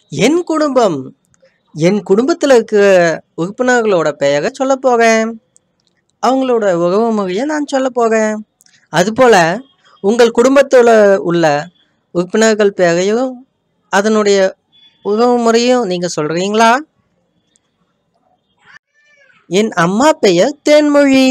என் குடும்பம் என் குடும்பத்தில் இருக்கிற உறுப்பினர்களோட பெயரை சொல்ல போகிறேன் அவங்களோட உறவு முறையை நான் சொல்ல போகிறேன் அதுபோல் உங்கள் குடும்பத்தில் உள்ள உறுப்பினர்கள் பெயரையும் அதனுடைய உறவு முறையும் நீங்கள் சொல்கிறீங்களா என் அம்மா பெயர் தேன்மொழி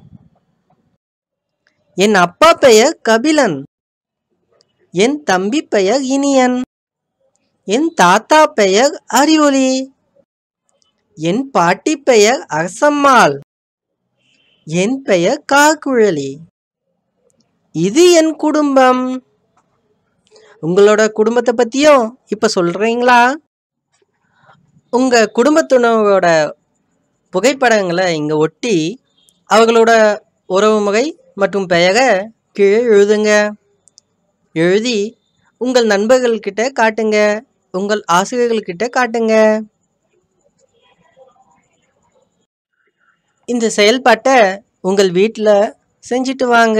என் அப்பா பெயர் கபிலன் என் தம்பி பெயர் இனியன் என் தாத்தா பெயர் அறிவொளி என் பாட்டி பெயர் அரசம்மாள் என் பெயர் காக்குழலி இது என் குடும்பம் உங்களோட குடும்பத்தை பற்றியும் இப்போ சொல்கிறீங்களா உங்கள் குடும்பத்தினரோட புகைப்படங்களை இங்கே ஒட்டி அவர்களோட உறவுமுறை மற்றும் பெயரை கீழே எழுதுங்க எழுதி உங்கள் நண்பர்கள்கிட்ட காட்டுங்க உங்கள் ஆசிரியர்கள்கிட்ட காட்டுங்க இந்த செயல்பாட்டை உங்கள் வீட்டில் செஞ்சுட்டு வாங்க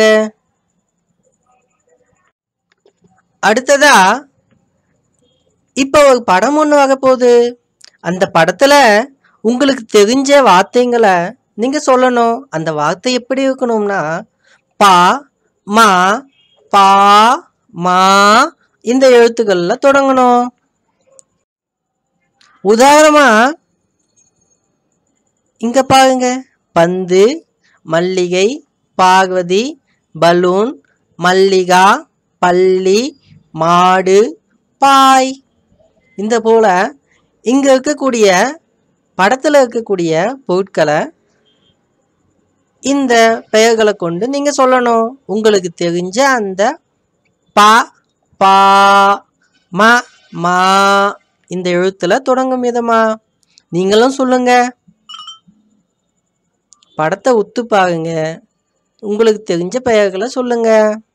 அடுத்ததா இப்போ ஒரு படம் ஒன்று வரப்போகுது அந்த படத்தில் உங்களுக்கு தெரிஞ்ச வார்த்தைங்களை நீங்கள் சொல்லணும் அந்த வார்த்தை எப்படி இருக்கணும்னா பா மா பா மா இந்த எழுத்துக்களில் தொடங்கணும் உதாரணமா இங்க பாருங்க பந்து மல்லிகை பார்வதி பலூன் மல்லிகா பள்ளி மாடு பாய் இந்த போல இங்க இருக்கக்கூடிய படத்துல இருக்கக்கூடிய பொருட்களை இந்த பெயர்களை கொண்டு நீங்க சொல்லணும் உங்களுக்கு தெரிஞ்ச அந்த பா பா ம மா இந்த எழுத்துல தொடங்கும் விதமா நீங்களும் சொல்லுங்க படத்தை உத்து பாருங்க உங்களுக்கு தெரிஞ்ச பெயர்களை சொல்லுங்க